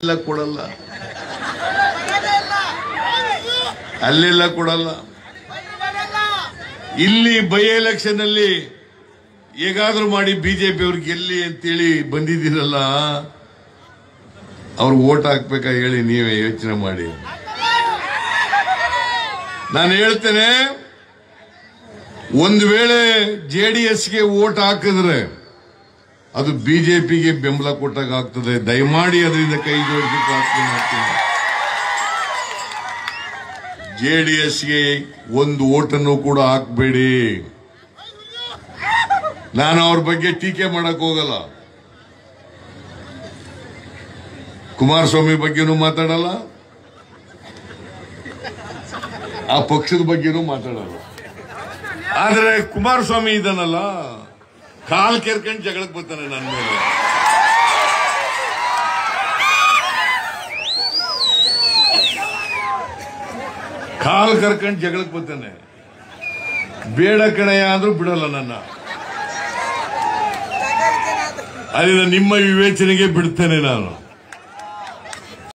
ಎಲ್ಲ ಕೊಡಲ್ಲ ಅಲ್ಲೆಲ್ಲ ಕೊಡಲ್ಲ ಇಲ್ಲಿ ಬೈ ಎಲೆಕ್ಷನ್ ಅಲ್ಲಿ ಹೇಗಾದ್ರೂ ಮಾಡಿ ಬಿಜೆಪಿ ಅವ್ರು ಗೆಲ್ಲಿ ಅಂತೇಳಿ ಬಂದಿದ್ದೀರಲ್ಲ ಅವ್ರು ಓಟ್ ಹಾಕ್ಬೇಕಾ ಹೇಳಿ ನೀವೇ ಯೋಚನೆ ಮಾಡಿ ನಾನು ಹೇಳ್ತೇನೆ ಒಂದು ವೇಳೆ ಜೆ ಡಿ ಎಸ್ಗೆ ಓಟ್ ಹಾಕಿದ್ರೆ ಅದು ಬಿಜೆಪಿಗೆ ಬೆಂಬಲ ಕೊಟ್ಟಾಗ ಆಗ್ತದೆ ದಯಮಾಡಿ ಅದರಿಂದ ಕೈ ಜೋಡಿಸಿ ಪ್ರಾರ್ಥನೆ ಮಾಡ್ತೀನಿ ಜೆ ಡಿ ಎಸ್ಗೆ ಒಂದು ಓಟನ್ನು ಕೂಡ ಹಾಕಬೇಡಿ ನಾನು ಅವ್ರ ಬಗ್ಗೆ ಟೀಕೆ ಮಾಡಕ್ ಹೋಗಲ್ಲ ಕುಮಾರಸ್ವಾಮಿ ಬಗ್ಗೆನೂ ಮಾತಾಡಲ್ಲ ಆ ಪಕ್ಷದ ಬಗ್ಗೆನೂ ಮಾತಾಡಲ್ಲ ಆದ್ರೆ ಕುಮಾರಸ್ವಾಮಿ ಇದನ್ನಲ್ಲ ಕಾಲ್ ಕೆರ್ಕೊಂಡು ಜಗಳಕ್ಕೆ ಬರ್ತಾನೆ ನನ್ನ ಮೇಲೆ ಕಾಲ್ ಕರ್ಕೊಂಡು ಜಗಳಕ್ಕೆ ಬರ್ತಾನೆ ಬೇಡ ಕಣಯ್ಯ ಅಂದ್ರೂ ಬಿಡಲ್ಲ ನನ್ನ ಅದರಿಂದ ನಿಮ್ಮ ವಿವೇಚನೆಗೆ ಬಿಡ್ತೇನೆ ನಾನು